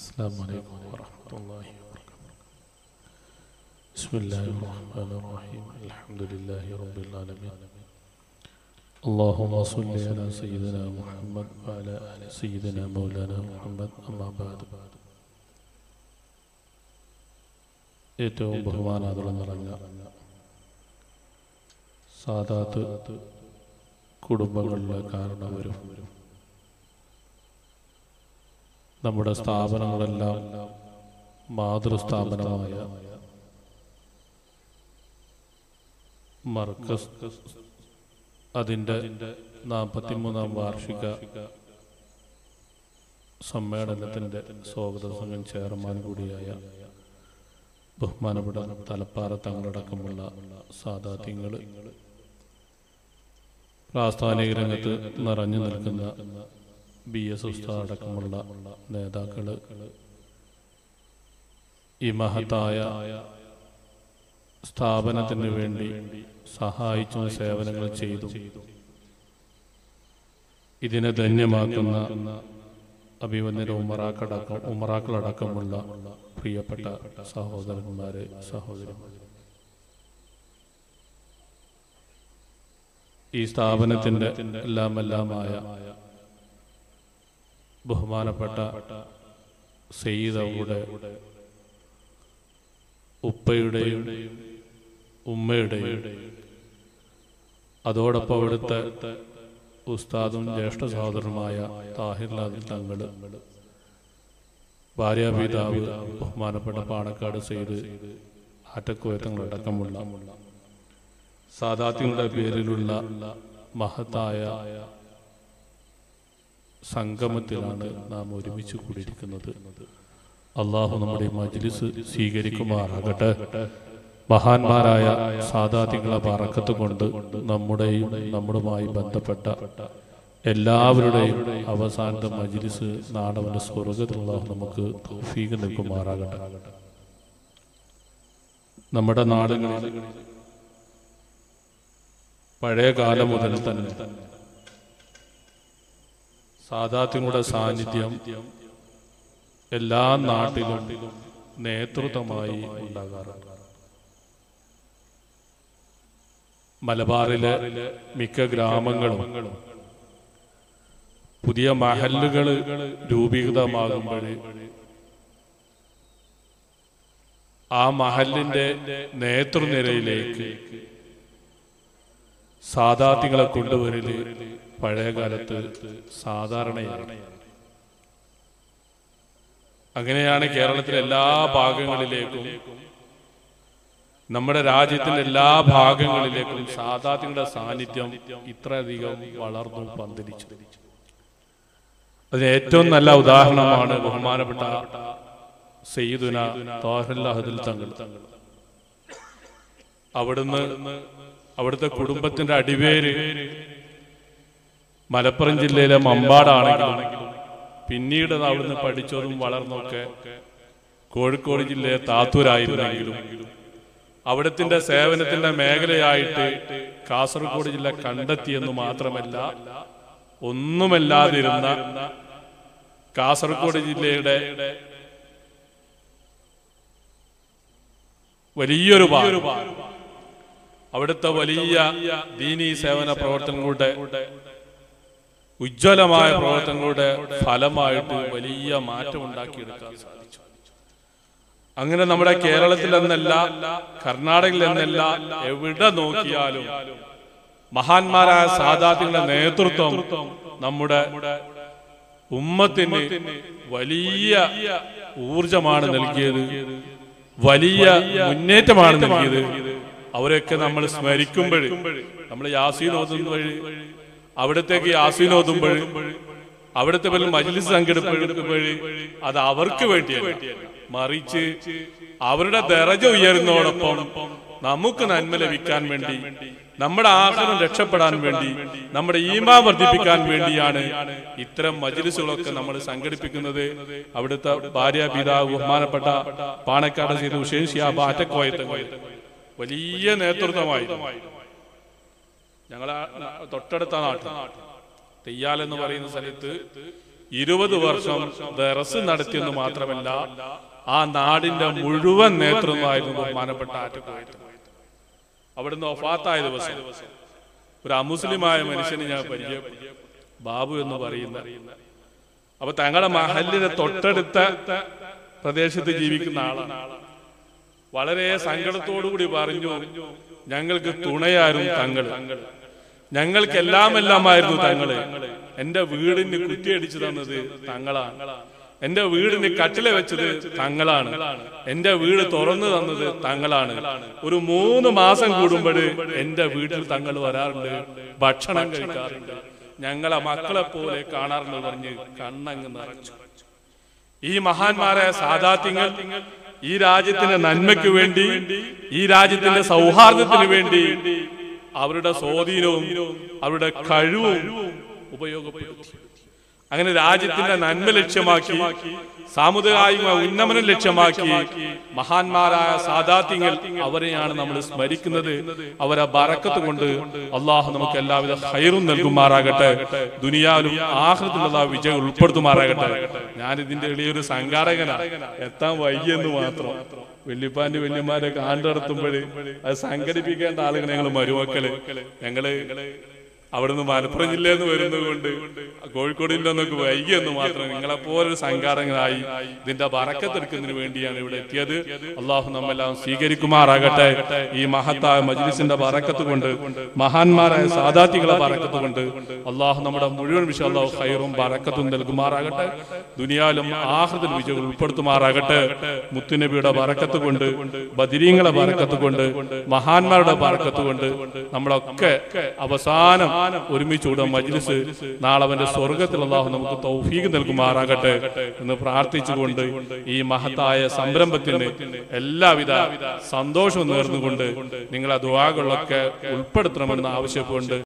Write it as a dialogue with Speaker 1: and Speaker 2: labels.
Speaker 1: السلام عليكم ورحمة الله وبركاته بسم الله الرحمن الرحيم الحمد لله رب العالمين اللهم صل على سيدنا محمد وعلى آل سيدنا مولانا محمد أما بعد ഏറ്റവും ബഹുമാനാദരം നിറഞ്ഞ സാദാത്ത് കുടുംബങ്ങളിലെ കാരണവരും നമ്മുടെ സ്ഥാപനങ്ങളെല്ലാം മാതൃസ്ഥാപനമായ മർക്കസ് അതിൻ്റെ നാൽപ്പത്തിമൂന്നാം വാർഷിക സമ്മേളനത്തിൻ്റെ സ്വാഗത സംഘം ചെയർമാൻ കൂടിയായ ബഹുമാനപ്പെട്ട തലപ്പാറ തങ്ങളടക്കമുള്ള സാധാത്യങ്ങൾ പ്രാസ്ഥാനിക രംഗത്ത് നിറഞ്ഞു നിൽക്കുന്ന ബി എസ് ഉസ്താദ് അടക്കമുള്ള നേതാക്കൾ ഈ മഹത്തായ സ്ഥാപനത്തിന് വേണ്ടി സഹായിച്ചും സേവനങ്ങൾ ചെയ്തു ഇതിനെ ധന്യമാക്കുന്ന അഭിവന്യര ഉമറാക്കടക്കം ഉമറാക്കളടക്കമുള്ള പ്രിയപ്പെട്ട സഹോദരന്മാരെ സഹോദരിമാരെ ഈ സ്ഥാപനത്തിന്റെ എല്ലാം എല്ലാമായ ബഹുമാനപ്പെട്ട സെയ്തയുടെ ഉപ്പയുടെയും ഉമ്മയുടെയും അതോടൊപ്പം അവിടുത്തെ ഉസ്താദും ജ്യേഷ്ഠ സഹോദരനുമായ താഹിർലാദിൽ തങ്ങൾ ഭാര്യാപിതാവ് ബഹുമാനപ്പെട്ട പാണക്കാട് സെയ്ത് ആറ്റക്കോയത്തങ്ങളടക്കമുള്ള സാദാത്യങ്ങളുടെ പേരിലുള്ള മഹത്തായ സംഗമത്തിലാണ് നാം ഒരുമിച്ച് കൂടിയിരിക്കുന്നത് അള്ളാഹു നമ്മുടെ മജ്ലിസ് സ്വീകരിക്കുമാറാകട്ടെ മഹാന്മാരായ സാദാത്യങ്ങളെ പറക്കത്ത് കൊണ്ട് നമ്മുടെയും നമ്മുടെയുമായി ബന്ധപ്പെട്ട എല്ലാവരുടെയും അവസാനത്തെ മജ്ലിസ് നാടവന്റെ സ്വർഗത്തിൽ അള്ളാഹു നമുക്ക് തൗഫീഖ് നിൽക്കുമാറാകട്ടെ നമ്മുടെ നാടുകളിൽ പഴയ കാലം മുതൽ തന്നെ സാദാത്യങ്ങളുടെ സാന്നിധ്യം എല്ലാ നാട്ടിലും നേതൃത്വമായി ഉണ്ടാകാറുണ്ട് മലബാറിലെ മിക്ക ഗ്രാമങ്ങളും പുതിയ മഹല്ലുകൾ രൂപീകൃതമാകുമ്പോൾ ആ മഹലിന്റെ നേതൃനിരയിലേക്ക് സാദാത്യങ്ങളെ കൊണ്ടുവരല് പഴയ കാലത്ത് സാധാരണയാണ് അങ്ങനെയാണ് കേരളത്തിലെ എല്ലാ ഭാഗങ്ങളിലേക്കും നമ്മുടെ രാജ്യത്തിന്റെ എല്ലാ ഭാഗങ്ങളിലേക്കും സാദാത്യങ്ങളുടെ സാന്നിധ്യം ഇത്രയധികം വളർന്നു പന്തലിച്ചു അതിന് ഏറ്റവും നല്ല ഉദാഹരണമാണ് ബഹുമാനപ്പെട്ട സയ്യിദുന താഹുൽ തങ്ങൾ അവിടുന്ന് അവിടുത്തെ കുടുംബത്തിന്റെ അടിവേര് മലപ്പുറം ജില്ലയിലെ മമ്പാടാണെങ്കിലും പിന്നീട് അവിടുന്ന് പഠിച്ചതും വളർന്നൊക്കെ കോഴിക്കോട് ജില്ലയിലെ താത്തൂരായിരുന്നെങ്കിലും അവിടത്തിന്റെ സേവനത്തിന്റെ മേഖലയായിട്ട് കാസർഗോഡ് ജില്ല കണ്ടെത്തിയെന്ന് മാത്രമല്ല ഒന്നുമല്ലാതിരുന്ന കാസർഗോഡ് ജില്ലയുടെ വലിയൊരു ഭാഗം അവിടുത്തെ വലിയ ദീനീ സേവന പ്രവർത്തനങ്ങളുടെ ഉജ്ജ്വലമായ പ്രവർത്തനങ്ങളുടെ ഫലമായിട്ട് വലിയ മാറ്റം ഉണ്ടാക്കിയെടുക്കാൻ സാധിച്ചു അങ്ങനെ നമ്മുടെ കേരളത്തിൽ എന്നല്ല കർണാടകയിൽ എന്നല്ല എവിടെ നോക്കിയാലും മഹാന്മാരായ സാധാത്യങ്ങളുടെ നേതൃത്വം നമ്മുടെ ഉമ്മത്തിന് വലിയ ഊർജമാണ് നൽകിയത് വലിയ മുന്നേറ്റമാണ് നൽകിയത് അവരൊക്കെ നമ്മൾ സ്മരിക്കുമ്പോൾ നമ്മൾ യാസീൻ ഓതുമ്പോൾ അവിടത്തേക്ക് യാസീൻ ഓതുമ്പോൾ അവിടുത്തെ പേരിൽ മജ്ലിസ് സംഘടിപ്പിക്കുമ്പോൾ അത് അവർക്ക് വേണ്ടിയല്ല മറിച്ച് അവരുടെ ദറജ ഉയരുന്നതോടൊപ്പം നമുക്ക് നന്മ ലഭിക്കാൻ വേണ്ടി നമ്മുടെ ആഹാരം രക്ഷപ്പെടാൻ വേണ്ടി നമ്മുടെ ഈമാ വർദ്ധിപ്പിക്കാൻ വേണ്ടിയാണ് ഇത്തരം മജിലിസുകളൊക്കെ നമ്മൾ സംഘടിപ്പിക്കുന്നത് അവിടുത്തെ ഭാര്യ പിതാവ് ബഹുമാനപ്പെട്ട പാണക്കാട് ചെയ്ത ഉഷേഷിയ ബാറ്റക്കോയത്ത് വലിയ നേതൃത്വമായി ഞങ്ങളെ തൊട്ടടുത്ത നാട്ടിൽ തെയ്യാൽ എന്ന് പറയുന്ന സ്ഥലത്ത് ഇരുപത് വർഷം ദറസ് നടത്തിയെന്ന് മാത്രമല്ല ആ നാടിന്റെ മുഴുവൻ നേതൃത്വമായിരുന്നു ബഹുമാനപ്പെട്ട ആറ്റുകോയത്ത് അവിടുന്ന് ഒഫാത്തായ ദിവസം ഒരു അമുസ്ലിമായ മനുഷ്യനെ ഞാൻ പരിചയപ്പെട്ടു ബാബു എന്ന് പറയുന്ന അപ്പൊ തങ്ങളുടെ മഹലിന്റെ തൊട്ടടുത്ത പ്രദേശത്ത് ജീവിക്കുന്ന ആളാണ് വളരെ സങ്കടത്തോടു കൂടി പറഞ്ഞു ഞങ്ങൾക്ക് തുണയായിരുന്നു തങ്ങൾ ഞങ്ങൾക്ക് എല്ലാം എല്ലാമായിരുന്നു തങ്ങള് എന്റെ വീടിന് കുറ്റിയടിച്ചു തന്നത് തങ്ങളാണ് എന്റെ വീടിന് കട്ടില വെച്ചത് തങ്ങളാണ് എന്റെ വീട് തുറന്നു തന്നത് തങ്ങളാണ് ഒരു മൂന്ന് മാസം കൂടുമ്പോൾ എന്റെ വീട്ടിൽ തങ്ങൾ വരാറുണ്ട് ഭക്ഷണം കഴിക്കാറുണ്ട് ഞങ്ങളെ മക്കളെ പോലെ കാണാറുണ്ട് പറഞ്ഞ് കണ്ണങ്ങ് നിറച്ചു ഈ മഹാന്മാരായ സാദാത്യങ്ങൾ ഈ രാജ്യത്തിന്റെ നന്മയ്ക്ക് വേണ്ടി ഈ രാജ്യത്തിന്റെ സൗഹാർദ്ദത്തിന് വേണ്ടി അവരുടെ സ്വാധീനവും അവരുടെ കഴിവും ഉപയോഗപ്പെടുത്തി അങ്ങനെ രാജ്യത്തിന്റെ നന്മ ലക്ഷ്യമാക്കി സാമുദായിക ഉന്നമനം ലക്ഷ്യമാക്കി മഹാന്മാരായ സാദാത്യങ്ങൾ അവരെയാണ് നമ്മൾ സ്മരിക്കുന്നത് അവരെ ബറക്കത്ത് കൊണ്ട് അള്ളാഹു നമുക്ക് എല്ലാവിധ ഹൈറും നൽകുമാറാകട്ടെ ദുനിയാവിലും ആഹൃത്തിലുള്ള വിജയം ഉൾപ്പെടുത്തുമാറാകട്ടെ ഞാൻ ഇതിന്റെ എളിയൊരു സംഘാടകനാണ് എത്താൻ വൈകിയെന്ന് മാത്രം വല്യപ്പാന്റെ വല്യമാരെ കാണ്ടടത്തുമ്പോഴ് അത് സംഘടിപ്പിക്കേണ്ട ആളുകൾ ഞങ്ങൾ മരുമക്കള് ഞങ്ങള് അവിടുന്ന് മലപ്പുറം ജില്ലയിൽ നിന്ന് വരുന്നതുകൊണ്ട് കോഴിക്കോട് ജില്ല എന്നൊക്കെ വൈകിയെന്ന് മാത്രം നിങ്ങളെ പോലൊരു സംഘാടകനായി ഇതിന്റെ ബറക്കത്തെടുക്കുന്നതിന് വേണ്ടിയാണ് ഇവിടെ എത്തിയത് അള്ളാഹു നമ്മെല്ലാം സ്വീകരിക്കുമാറാകട്ടെ ഈ മഹത്തായ മജ്ലിസിന്റെ ബറക്കത്ത് കൊണ്ട് മഹാന്മാരായ സാദാത്തികളെ ബറക്കത്ത് കൊണ്ട് അള്ളാഹു നമ്മുടെ മുഴുവൻ വിഷയം അള്ളാഹു ഹൈറും ബറക്കത്തും നൽകുമാറാകട്ടെ ദുനിയാലും ആഹൃതിൽ വിജയം ഉൾപ്പെടുത്തുമാറാകട്ടെ മുത്തുനബിയുടെ ബറക്കത്ത് കൊണ്ട് ബദിരീങ്ങളെ ബറക്കത്ത് കൊണ്ട് മഹാന്മാരുടെ ബറക്കത്ത് കൊണ്ട് നമ്മളൊക്കെ അവസാനം ഒരുമിച്ച് കൂടാൻ മജ്ലിസ് നാളെ അവന്റെ സ്വർഗത്തിൽ അള്ളാഹു നമുക്ക് തൗഫീഖ് നൽകുമാറാകട്ടെ എന്ന് പ്രാർത്ഥിച്ചുകൊണ്ട് ഈ മഹത്തായ സംരംഭത്തിന് എല്ലാവിധ സന്തോഷവും നേർന്നുകൊണ്ട് നിങ്ങളെ ദുവാകളൊക്കെ ഉൾപ്പെടുത്തണമെന്ന് ആവശ്യപ്പെട്ടുകൊണ്ട്